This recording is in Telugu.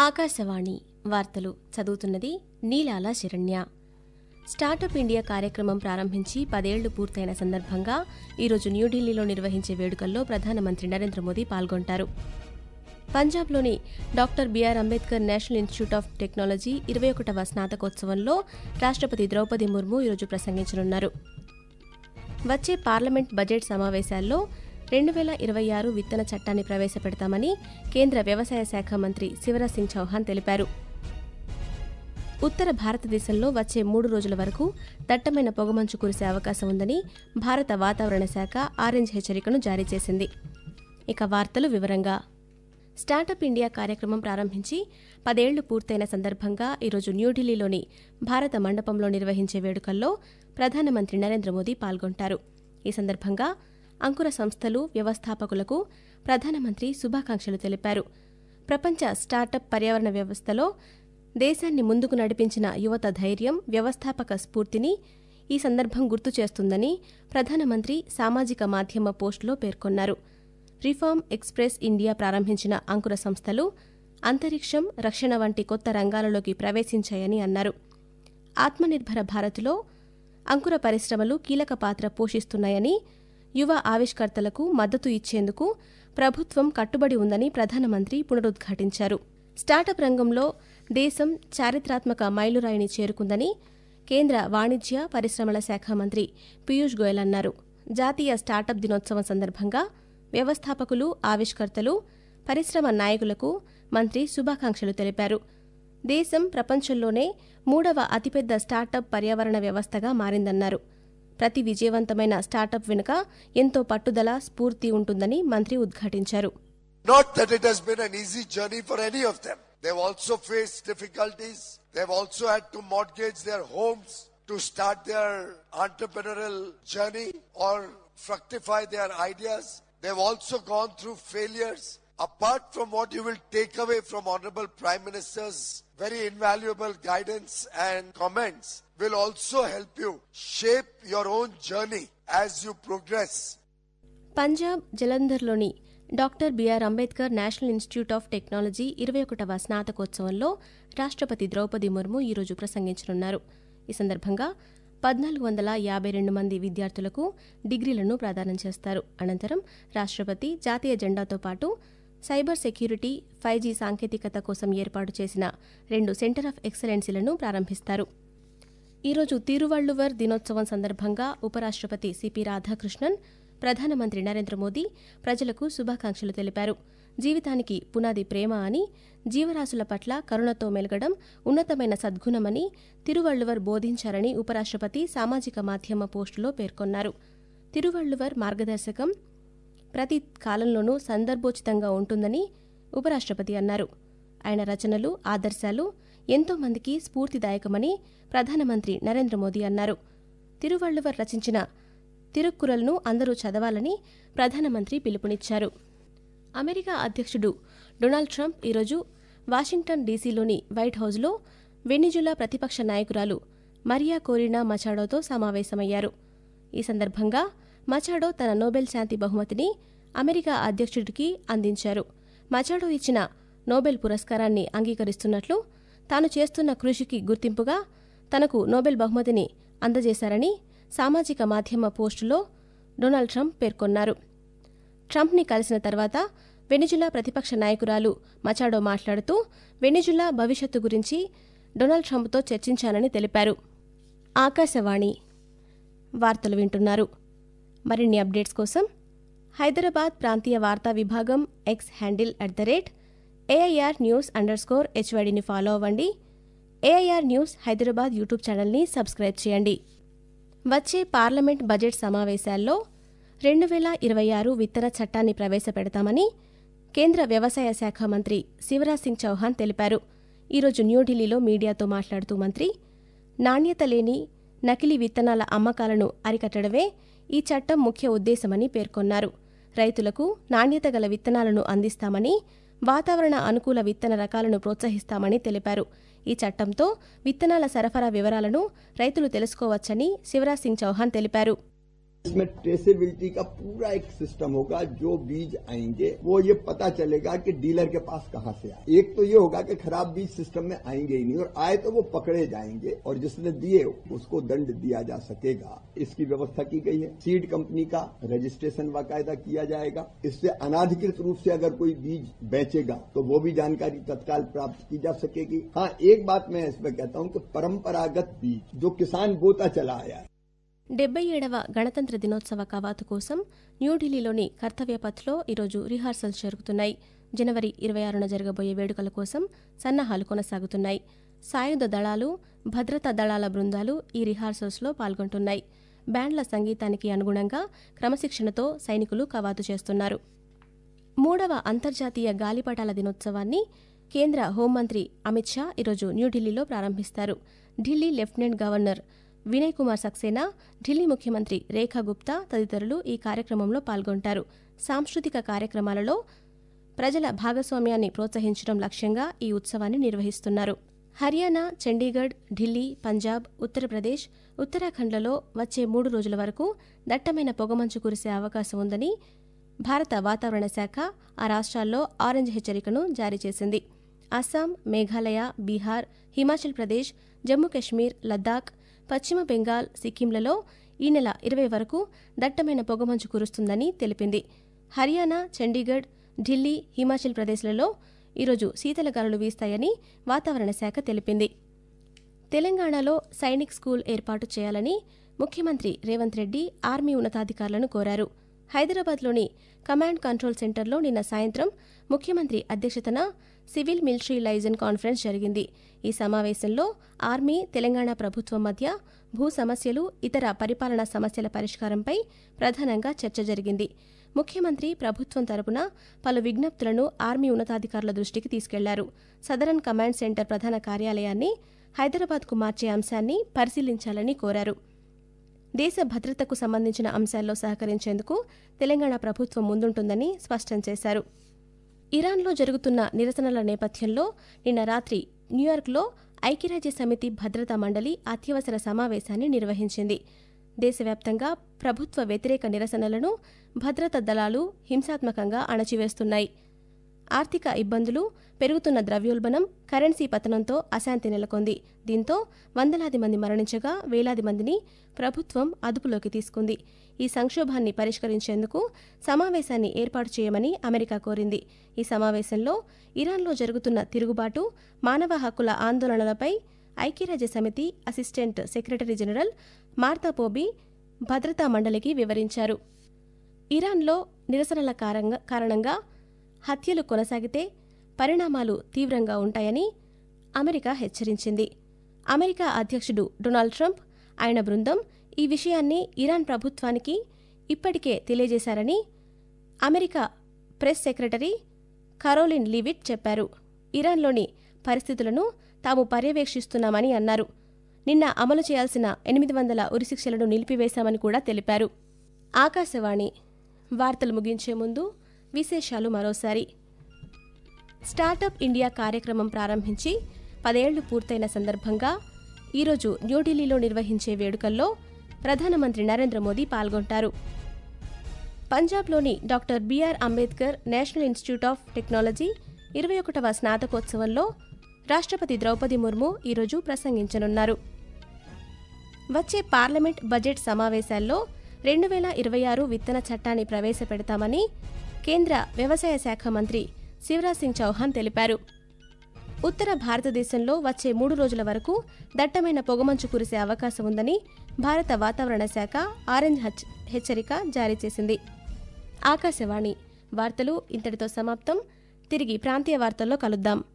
ఆకాశవాణి వార్తలు చదువుతున్నది నీలాల శరణ్య స్టార్టప్ ఇండియా కార్యక్రమం ప్రారంభించి పదేళ్లు పూర్తయిన సందర్భంగా ఈరోజు న్యూఢిల్లీలో నిర్వహించే వేడుకల్లో ప్రధానమంత్రి నరేంద్ర మోదీ పాల్గొంటారు పంజాబ్లోని doctor B R Ambedkar national institute of technology ఇరవై ఒకటవ స్నాతకోత్సవంలో రాష్ట్రపతి ద్రౌపది ముర్ము ఈరోజు ప్రసంగించనున్నారు వచ్చే పార్లమెంట్ బడ్జెట్ సమావేశాల్లో రెండు వేల ఇరవై ఆరు విత్తన చట్టాన్ని ప్రవేశపెడతామని కేంద్ర వ్యవసాయ శాఖ మంత్రి శివరాజ్ సింగ్ చౌహాన్ తెలిపారు ఉత్తర భారతదేశంలో వచ్చే మూడు రోజుల వరకు దట్టమైన పొగమంచు కురిసే అవకాశం ఉందని భారత వాతావరణ శాఖ ఆరెంజ్ హెచ్చరికను జారీ చేసింది ఇక వార్తలు వివరంగా స్టార్టప్ ఇండియా కార్యక్రమం ప్రారంభించి పదేళ్లు పూర్తయిన సందర్భంగా ఈరోజు న్యూఢిల్లీలోని భారత మండపంలో నిర్వహించే వేడుకల్లో ప్రధానమంత్రి నరేంద్ర మోదీ పాల్గొంటారు ఈ సందర్భంగా అంకుర సంస్థలు వ్యవస్థాపకులకు ప్రధానమంత్రి శుభాకాంక్షలు తెలిపారు ప్రపంచ స్టార్టప్ పర్యావరణ వ్యవస్థలో దేశాన్ని ముందుకు నడిపించిన యువత ధైర్యం వ్యవస్థాపక స్ఫూర్తిని ఈ సందర్భం గుర్తు చేస్తుందని ప్రధానమంత్రి సామాజిక మాధ్యమ పోస్టులో పేర్కొన్నారు రిఫార్మ్ ఎక్స్ప్రెస్ ఇండియా ప్రారంభించిన అంకుర సంస్థలు అంతరిక్షం రక్షణ వంటి కొత్త రంగాలలోకి ప్రవేశించాయని అన్నారు ఆత్మనిర్భర భారత్లో అంకుర పరిశ్రమలు కీలక పాత్ర పోషిస్తున్నాయని యువ ఆవిష్కర్తలకు మద్దతు ఇచ్చేందుకు ప్రభుత్వం కట్టుబడి ఉందని ప్రధానమంత్రి పునరుద్ఘాటించారు స్టార్టప్ రంగంలో దేశం చారిత్రాత్మక మైలురాయిని చేరుకుందని కేంద్ర వాణిజ్య పరిశ్రమల శాఖ మంత్రి పీయూష్ గోయల్ అన్నారు జాతీయ స్టార్టప్ దినోత్సవం సందర్భంగా వ్యవస్థాపకులు ఆవిష్కర్తలు పరిశ్రమ నాయకులకు మంత్రి శుభాకాంక్షలు తెలిపారు దేశం ప్రపంచంలోనే మూడవ అతిపెద్ద స్టార్టప్ పర్యావరణ వ్యవస్థగా మారిందన్నారు ప్రతి విజయవంతమైన స్టార్టప్ వెనుక ఎంతో పట్టుదల స్ఫూర్తి ఉంటుందని మంత్రి ఉద్ఘాటించారు Not that it has been an easy journey for any of them. They've also faced difficulties. They've also had to mortgage their homes to start their entrepreneurial journey or fructify their ideas. They've also gone through failures. Apart from what you will take away from Honorable Prime Minister's very invaluable guidance and comments, will also help you shape your own journey as you progress. Punjab జలంధర్లోని doctor B R Ambedkar national institute of technology ఇరవై ఒకటవ స్నాతకోత్సవంలో రాష్ట్రపతి ద్రౌపది ముర్ము ఈరోజు ప్రసంగించనున్నారు ఈ సందర్భంగా పద్నాలుగు వందల యాభై రెండు మంది విద్యార్థులకు డిగ్రీలను ప్రదానం చేస్తారు అనంతరం రాష్ట్రపతి జాతీయ జెండాతో పాటు సైబర్ సెక్యూరిటీ ఫైవ్ జీ సాంకేతికత కోసం ఏర్పాటు చేసిన రెండు సెంటర్ ఆఫ్ ఎక్సలెన్సీలను ప్రారంభిస్తారు ఈరోజు తిరువళ్లువర్ దినోత్సవం సందర్భంగా ఉపరాష్ట్రపతి సిపి రాధాకృష్ణన్ ప్రధానమంత్రి నరేంద్ర మోదీ ప్రజలకు శుభాకాంక్షలు తెలిపారు జీవితానికి పునాది ప్రేమ అని జీవరాశుల పట్ల కరుణతో మెలగడం ఉన్నతమైన సద్గుణమని తిరువళ్లువర్ బోధించారని ఉపరాష్ట్రపతి సామాజిక మాధ్యమ పోస్టులో పేర్కొన్నారు తిరువళ్లువర్ మార్గదర్శకం ప్రతి కాలంలోనూ సందర్భోచితంగా ఉంటుందని ఉపరాష్ట్రపతి అన్నారు ఆయన రచనలు ఆదర్శాలు ఎంతో మందికి స్ఫూర్తిదాయకమని ప్రధానమంత్రి నరేంద్ర మోదీ అన్నారు తిరువళ్లువర్ రచించిన తిరుక్కురల్ను అందరూ చదవాలని ప్రధానమంత్రి పిలుపునిచ్చారు అమెరికా అధ్యక్షుడు డొనాల్డ్ ట్రంప్ ఈరోజు వాషింగ్టన్ డీసీలోని వైట్ హౌజ్లో వెనిజులా ప్రతిపక్ష నాయకురాలు మరియా కోరినా మచాడోతో సమావేశమయ్యారు ఈ సందర్భంగా మచాడో తన నోబెల్ శాంతి బహుమతిని అమెరికా అధ్యక్షుడికి అందించారు మచాడో ఇచ్చిన నోబెల్ పురస్కారాన్ని అంగీకరిస్తున్నట్లు తాను చేస్తున్న కృషికి గుర్తింపుగా తనకు నోబెల్ బహుమతిని అందజేశారని సామాజిక మాధ్యమ పోస్టులో డొనాల్డ్ ట్రంప్ పేర్కొన్నారు ట్రంప్ని కలిసిన తర్వాత వెనిజులా ప్రతిపక్ష నాయకురాలు మచాడో మాట్లాడుతూ వెనిజులా భవిష్యత్తు గురించి డొనాల్డ్ ట్రంప్తో చర్చించానని తెలిపారు ఆకాశవాణి వార్తలు వింటున్నారు మరిన్ని అప్డేట్స్ కోసం హైదరాబాద్ ప్రాంతీయ వార్తా విభాగం X handle at the rate A I R news underscore హెచ్వైడిని ఫాలో అవ్వండి ఏఐఆర్ న్యూస్ హైదరాబాద్ యూట్యూబ్ ఛానల్ని సబ్స్క్రైబ్ చేయండి వచ్చే పార్లమెంట్ బడ్జెట్ సమావేశాల్లో రెండు వేల ఇరవై ఆరు విత్తన చట్టాన్ని ప్రవేశపెడతామని కేంద్ర వ్యవసాయ శాఖ మంత్రి శివరాజ్ సింగ్ చౌహాన్ తెలిపారు ఈరోజు న్యూఢిల్లీలో మీడియాతో మాట్లాడుతూ మంత్రి నాణ్యత లేని నకిలీ విత్తనాల అమ్మకాలను అరికట్టడమే ఈ చట్టం ముఖ్య ఉద్దేశమని పేర్కొన్నారు రైతులకు నాణ్యత గల విత్తనాలను అందిస్తామని వాతావరణ అనుకూల విత్తన రకాలను ప్రోత్సహిస్తామని తెలిపారు ఈ చట్టంతో విత్తనాల సరఫరా వివరాలను రైతులు తెలుసుకోవచ్చని శివరాజ్ సింగ్ చౌహాన్ తెలిపారు इसमें ट्रेसेबिलिटी का पूरा एक सिस्टम होगा जो बीज आएंगे वो ये पता चलेगा कि डीलर के पास कहां से आए एक तो ये होगा कि खराब बीज सिस्टम में आएंगे ही नहीं और आए तो वो पकड़े जाएंगे और जिसने दिए उसको दंड दिया जा सकेगा इसकी व्यवस्था की गई है सीड कंपनी का रजिस्ट्रेशन बाकायदा किया जाएगा इससे अनाधिकृत रूप से अगर कोई बीज बेचेगा तो वो भी जानकारी तत्काल प्राप्त की जा सकेगी हाँ एक बात मैं इसमें कहता हूं कि परंपरागत बीज जो किसान बोता चला आया है డెబ్బై ఏడవ గణతంత్ర దినోత్సవ కవాతు కోసం న్యూఢిల్లీలోని కర్తవ్య పథ్లో ఈరోజు రిహార్సల్స్ జరుగుతున్నాయి జనవరి ఇరవై ఆరున జరగబోయే వేడుకల కోసం సన్నాహాలు కొనసాగుతున్నాయి సాయుధ దళాలు భద్రతా దళాల బృందాలు ఈ రిహార్సల్స్లో పాల్గొంటున్నాయి బ్యాండ్ల సంగీతానికి అనుగుణంగా క్రమశిక్షణతో సైనికులు కవాతు చేస్తున్నారు మూడవ అంతర్జాతీయ గాలిపటాల దినోత్సవాన్ని కేంద్ర హోంమంత్రి అమిత్ షా ఈరోజు న్యూఢిల్లీలో ప్రారంభిస్తారు ఢిల్లీ లెఫ్టినెంట్ గవర్నర్ వినయ్ కుమార్ సక్సేనా ఢిల్లీ ముఖ్యమంత్రి రేఖా గుప్తా తదితరులు ఈ కార్యక్రమంలో పాల్గొంటారు సాంస్కృతిక కార్యక్రమాలలో ప్రజల భాగస్వామ్యాన్ని ప్రోత్సహించడం లక్ష్యంగా ఈ ఉత్సవాన్ని నిర్వహిస్తున్నారు హర్యానా చండీగఢ్ ఢిల్లీ పంజాబ్ ఉత్తరప్రదేశ్ ఉత్తరాఖండ్లలో వచ్చే మూడు రోజుల వరకు దట్టమైన పొగమంచు కురిసే అవకాశం ఉందని భారత వాతావరణ శాఖ ఆ రాష్ట్రాల్లో ఆరెంజ్ హెచ్చరికను జారీ చేసింది అస్సాం మేఘాలయ బీహార్ హిమాచల్ ప్రదేశ్ జమ్మూ కశ్మీర్ లద్దాఖ్ పశ్చిమ బెంగాల్ సిక్కింలలో ఈ నెల ఇరవై వరకు దట్టమైన పొగమంచు కురుస్తుందని తెలిపింది హర్యానా చండీగఢ్ ఢిల్లీ హిమాచల్ ప్రదేశ్లలో ఈరోజు శీతల గాలులు వీస్తాయని వాతావరణ శాఖ తెలిపింది తెలంగాణలో సైనిక్ స్కూల్ ఏర్పాటు చేయాలని ముఖ్యమంత్రి రేవంత్ రెడ్డి ఆర్మీ ఉన్నతాధికారులను కోరారు హైదరాబాద్లోని కమాండ్ కంట్రోల్ సెంటర్లో నిన్న సాయంత్రం ముఖ్యమంత్రి అధ్యక్షతన సివిల్ మిలిటరీ లైజన్ కాన్ఫరెన్స్ జరిగింది ఈ సమావేశంలో ఆర్మీ తెలంగాణ ప్రభుత్వం మధ్య భూ సమస్యలు ఇతర పరిపాలనా సమస్యల పరిష్కారంపై ప్రధానంగా చర్చ జరిగింది ముఖ్యమంత్రి ప్రభుత్వం తరపున పలు విజ్ఞప్తులను ఆర్మీ ఉన్నతాధికారుల దృష్టికి తీసుకెళ్లారు సదరన్ కమాండ్ సెంటర్ ప్రధాన కార్యాలయాన్ని హైదరాబాద్కు మార్చే అంశాన్ని పరిశీలించాలని కోరారు దేశ భద్రతకు సంబంధించిన అంశాల్లో సహకరించేందుకు తెలంగాణ ప్రభుత్వం ముందుంటుందని స్పష్టం చేశారు ఇరాన్లో జరుగుతున్న నిరసనల నేపథ్యంలో నిన్న రాత్రి న్యూయార్క్లో ఐక్యరాజ్య సమితి భద్రతా మండలి అత్యవసర సమావేశాన్ని నిర్వహించింది దేశవ్యాప్తంగా ప్రభుత్వ వ్యతిరేక నిరసనలను భద్రతా దళాలు హింసాత్మకంగా అణచివేస్తున్నాయి ఆర్థిక ఇబ్బందులు పెరుగుతున్న ద్రవ్యోల్బణం కరెన్సీ పతనంతో అశాంతి నెలకొంది దీంతో వందలాది మంది మరణించగా వేలాది మందిని ప్రభుత్వం అదుపులోకి తీసుకుంది ఈ సంక్షోభాన్ని పరిష్కరించేందుకు సమావేశాన్ని ఏర్పాటు చేయమని అమెరికా కోరింది ఈ సమావేశంలో ఇరాన్లో జరుగుతున్న తిరుగుబాటు మానవ హక్కుల ఆందోళనలపై ఐక్యరాజ్య సమితి assistant secretary general Martha Pobee భద్రతా మండలికి వివరించారు ఇరాన్లో నిరసనల కారంగా కారణంగా హత్యలు కొనసాగితే పరిణామాలు తీవ్రంగా ఉంటాయని అమెరికా హెచ్చరించింది అమెరికా అధ్యక్షుడు డొనాల్డ్ ట్రంప్ ఆయన బృందం ఈ విషయాన్ని ఇరాన్ ప్రభుత్వానికి ఇప్పటికే తెలియజేశారని America press secretary Karoline Leavitt చెప్పారు ఇరాన్లోని పరిస్థితులను తాము పర్యవేక్షిస్తున్నామని అన్నారు నిన్న అమలు చేయాల్సిన ఎనిమిది వందల ఉరిశిక్షలను నిలిపివేశామని కూడా తెలిపారు ఆకాశవాణి వార్తలు ముగించే ముందు విశేషాలు మరోసారి స్టార్టప్ ఇండియా కార్యక్రమం ప్రారంభించి పదేళ్లు పూర్తయిన సందర్భంగా ఈరోజు న్యూఢిల్లీలో నిర్వహించే వేడుకల్లో ప్రధానమంత్రి నరేంద్ర మోదీ పాల్గొంటారు పంజాబ్లోని doctor B R Ambedkar national institute of technology ఇరవై ఒకటవ స్నాతకోత్సవంలో రాష్ట్రపతి ద్రౌపది ముర్ము ఈరోజు ప్రసంగించనున్నారు వచ్చే పార్లమెంట్ బడ్జెట్ సమావేశాల్లో రెండు వేల ఇరవై ఆరు విత్తన చట్టాన్ని ప్రవేశపెడతామని కేంద్ర వ్యవసాయ శాఖ మంత్రి శివరాజ్ సింగ్ చౌహాన్ తెలిపారు ఉత్తర భారతదేశంలో వచ్చే మూడు రోజుల వరకు దట్టమైన పొగమంచు కురిసే అవకాశం ఉందని భారత వాతావరణ శాఖ ఆరెంజ్ హెచ్- హెచ్చరిక జారీ చేసింది ఆకాశవాణి వార్తలు ఇంతటితో సమాప్తం తిరిగి ప్రాంతీయ వార్తల్లో కలుద్దాం